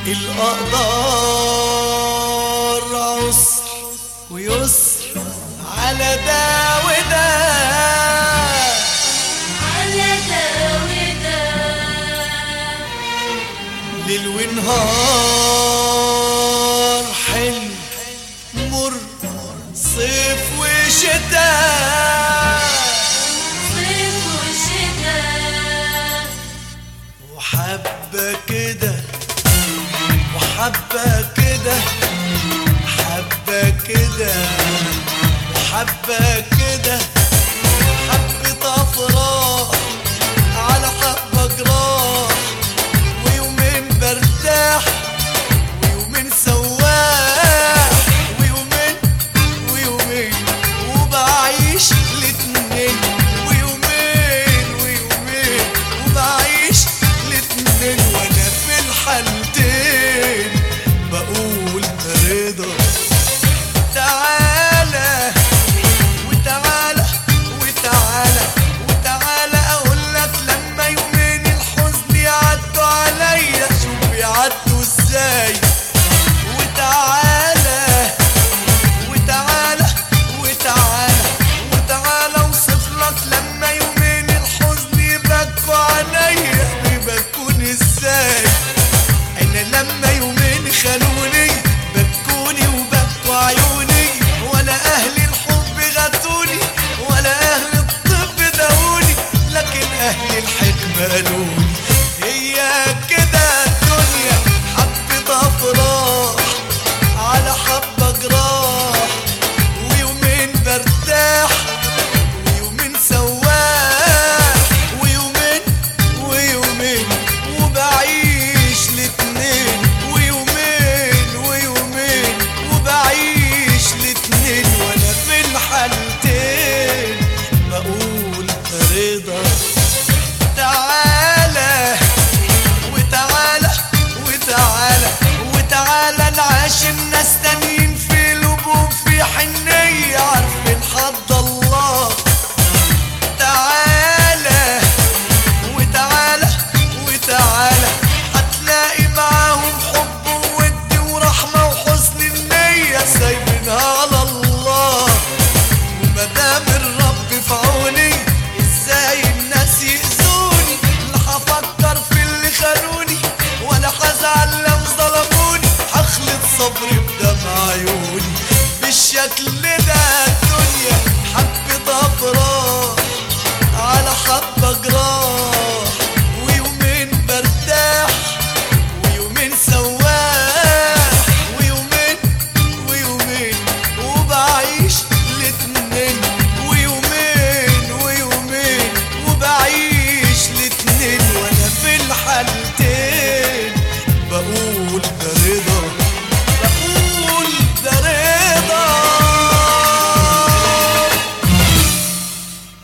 الأقدار عسر ويسر على ده وده على ده وده ليل ونهار حلم مر صيف وشتاء صيف وشتاء وحبة كده وحبة كده حبة كده وحبة كده حبة أفراح على حبة جراح ويومين برتاح ويومين سواح ويومين ويومين وبعيش الاتنين ويومين ويومين وبعيش الاتنين وانا في الحالتين بقول رضا تعالى وتعالى وتعالى وتعالى اقول لك لما يومين الحزن يعدوا عليا شوف يعدوا ازاي وتعالى وتعالى وتعالى وتعالى اوصف لك لما يومين الحزن يبكوا عليا يبكوني ازاي انا لما يومين خانوني بكوني وبكوا عيوني ولا اهل الحب غتوني ولا اهل الطب داوني لكن اهل الحكمه قالوا